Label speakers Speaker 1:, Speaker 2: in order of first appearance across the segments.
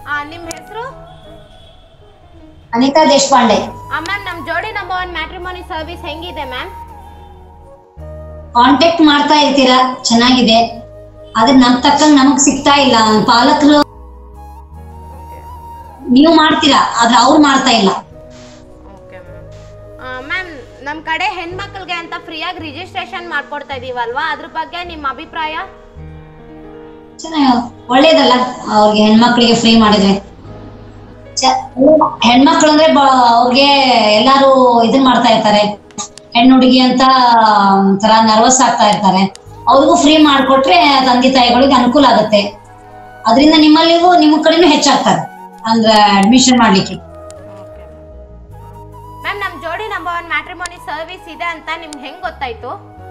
Speaker 1: ನಿಮ್ಮ ಹೆಸರು
Speaker 2: ಅನಿತಾ ದೇಶಪಾಂಡೆ
Speaker 1: ಮ್ಯಾಮ್ ನಮ್ಮ Jodi number one matrimony service ಹೆಂಗಿದೆ ಮ್ಯಾಮ್
Speaker 2: ಕಾಂಟ್ಯಾಕ್ಟ್ ಮಾಡ್ತಾ ಇರ್ತೀರಾ ಚೆನ್ನಾಗಿದೆ ಆದ್ರೆ ನಮ್ ತಕ್ಕಂಗ್ ನಮಗ್ ಸಿಗ್ತಾ ಇಲ್ಲ ಪಾಲಕರು ನೀವು ಮಾಡ್ತೀರಾ ಆದ್ರೆ ಅವ್ರು ಮಾಡ್ತಾ ಇಲ್ಲ
Speaker 1: ಓಕೆ ಮ್ಯಾಮ್ ಮ್ಯಾಮ್ ನಮ್ಮ ಕಡೆ ಹೆಣ್ಮಕ್ಳಿಗೆ ಅಂತ ಫ್ರೀಯಾಗಿ ರಿಜಿಸ್ಟ್ರೇಷನ್ ಮಾಡ್ಕೊಡ್ತಾ ಇದೀವಲ್ವಾ ಅದ್ರ ಬಗ್ಗೆ ನಿಮ್ಮ ಅಭಿಪ್ರಾಯ
Speaker 2: ಚೆನ್ನಾಗಿ ಒಳ್ಳೇದಲ್ಲ ಅವ್ರಿಗೆ ಹೆಣ್ಮಕ್ಳಿಗೆ ಫ್ರೀ ಮಾಡಿದ್ರೆ ಚ- ಹೆಣ್ಮಕ್ಳು ಅಂದ್ರೆ ಬ- ಅವ್ರಿಗೆ ಎಲ್ಲಾರು ಇದನ್ ಮಾಡ್ತಾ ಇರ್ತಾರೆ ಹೆಣ್ಣು ಹುಡುಗಿ ಅಂತ ಒಂಥರ ನರ್ವಸ್ ಆಗ್ತಾ ಇರ್ತಾರೆ ಅವ್ರಿಗೂ ಫ್ರೀ ಮಾಡ್ಕೊಟ್ರೆ ತಂದೆ ತಾಯಿಗಳಿಗೆ ಅನುಕೂಲ ಆಗುತ್ತೆ ಅದರಿಂದ ನಿಮ್ಮಲ್ಲಿಗೂ ನಿಮ್ಮ ಕಡೆನೂ ಹೆಚ್ಚಾಗ್ತಾರೆ ಅಂದ್ರೆ ಅಡ್ಮಿಷನ್ ಮಾಡ್ಲಿಕ್ಕೆ
Speaker 1: ಮ್ಯಾಮ್ ನಮ್ಮ Jodi number one matrimony service ಇದೆ ಅಂತ ನಿಮ್ಗೆ ಹೆಂಗ್ ಗೊತ್ತಾಯ್ತು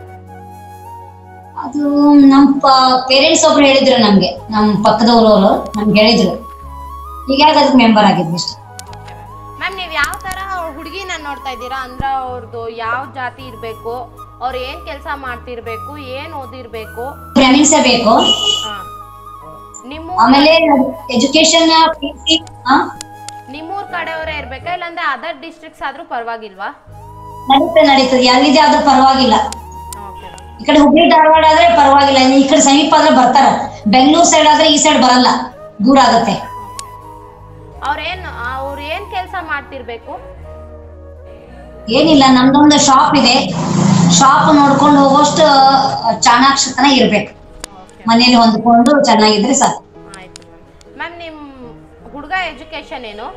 Speaker 2: ಅದು ನಮ್ ಪೇರೆಂಟ್ಸ್ ಒಬ್ರು ಹೇಳಿದ್ರು ನಮ್ಗೆ ನಮ್ ಪಕ್ಕದವ್ರು ಅವರು ನಮ್ಗೆ ಹೇಳಿದ್ರು ಹೀಗಾಗಿ ಅದಕ್ಕೆ ಮೆಂಬರ್ ಆಗಿದ್ವಿ ಅಷ್ಟೇ
Speaker 1: ಮ್ಯಾಮ್ ನೀವು ಯಾವ ಥರ ಹುಡುಗಿನ ನೋಡ್ತಾ ಇದ್ದೀರಾ ಅಂದ್ರೆ ಅವ್ರದ್ದು ಯಾವ ಜಾತಿ ಇರಬೇಕು ಅವ್ರು ಏನು ಕೆಲಸ ಮಾಡ್ತಿರ್ಬೇಕು ಏನು ಓದಿರ್ಬೇಕು
Speaker 2: ಬ್ರಾಹ್ಮಿನ್ಸೇ ಬೇಕು
Speaker 1: ಹಾಂ ನಿಮ್ಮ
Speaker 2: ಆಮೇಲೆ ಎಜುಕೇಶನ್
Speaker 1: ನಿಮ್ಮೂರ್ ಕಡೆಯವರೇ ಇರ್ಬೇಕಾ ಇಲ್ಲಾಂದ್ರೆ ಅದರ್ ಡಿಸ್ಟ್ರಿಕ್ಟ್ಸ್ ಆದ್ರೂ ಪರವಾಗಿಲ್ವಾ
Speaker 2: ನಡೀತದೆ ನಡೀತದೆ ಎಲ್ಲಿದೆ ಆದ್ರೂ ಪರವಾಗಿಲ್ಲ
Speaker 1: ಓಕೆ
Speaker 2: ಈ ಕಡೆ ಹುಬ್ಳಿ ಧಾರವಾಡ ಆದ್ರೆ ಪರವಾಗಿಲ್ಲ ಈ ಕಡೆ ಸಮೀಪ ಆದ್ರೆ ಬರ್ತಾರ ಬೆಂಗಳೂರು ಸೈಡ್ ಆದ್ರೆ ಈ ಸೈಡ್ ಬರಲ್ಲ ದೂರ ಆಗತ್ತೆ
Speaker 1: ಅವ್ರೇನ್ ಅವ್ರು ಏನ್ ಕೆಲಸ ಮಾಡ್ತಿರ್ಬೇಕು
Speaker 2: ಏನಿಲ್ಲ ನಮ್ದೊಂದು ಶಾಪ್ ಇದೆ ಶಾಪ್ ನೋಡ್ಕೊಂಡು ಹೋಗೋಷ್ಟು ಚಾಣಾಕ್ಷತನ ಇರ್ಬೇಕು
Speaker 1: ಓಕೆ
Speaker 2: ಮನೇಲಿ ಹೊಂದ್ಕೊಂಡು ಚೆನ್ನಾಗಿದ್ರೆ ಸಾಕು
Speaker 1: ಆಯ್ತು ಮ್ಯಾಮ್ ಮ್ಯಾಮ್ ನಿಮ್ಮ ಹುಡುಗ ಎಜುಕೇಶನ್ ಏನು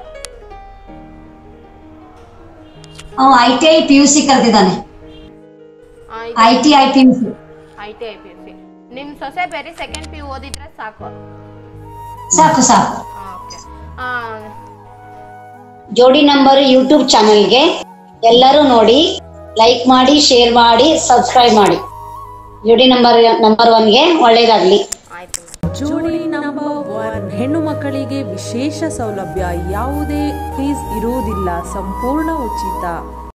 Speaker 2: ಅವ I T I P U C ಕಲ್ತಿದ್ದಾನೆ I T I P U C
Speaker 1: I T I P C ನಿಮ್ಮ ಸೊಸೆ ಬೇರೆ ಸೆಕೆಂಡ್ ಪಿ ಯು ಓದಿದ್ರೆ ಸಾಕು
Speaker 2: ಸಾಕು ಸಾಕು
Speaker 1: ಓಕೆ
Speaker 2: ಜೋಡಿ ನಂಬರ್ ಯೂಟ್ಯೂಬ್ ಚಾನೆಲ್ಗೆ ಎಲ್ಲರೂ ನೋಡಿ ಲೈಕ್ ಮಾಡಿ ಶೇರ್ ಮಾಡಿ ಸಬ್ಸ್ಕ್ರೈಬ್ ಮಾಡಿ ಜೋಡಿ ನಂಬರ್ ನಂಬರ್ ಒನ್ಗೆ ಒಳ್ಳೇದಾಗ್ಲಿ
Speaker 1: ಆಯ್ತು ಮ್ಯಾಮ್
Speaker 3: ಜೋಡಿ ನಂಬರ್ ಒನ್ ಹೆಣ್ಣು ಮಕ್ಕಳಿಗೆ ವಿಶೇಷ ಸೌಲಭ್ಯ ಯಾವುದೇ ಫೀಸ್ ಇರುವುದಿಲ್ಲ ಸಂಪೂರ್ಣ ಉಚಿತ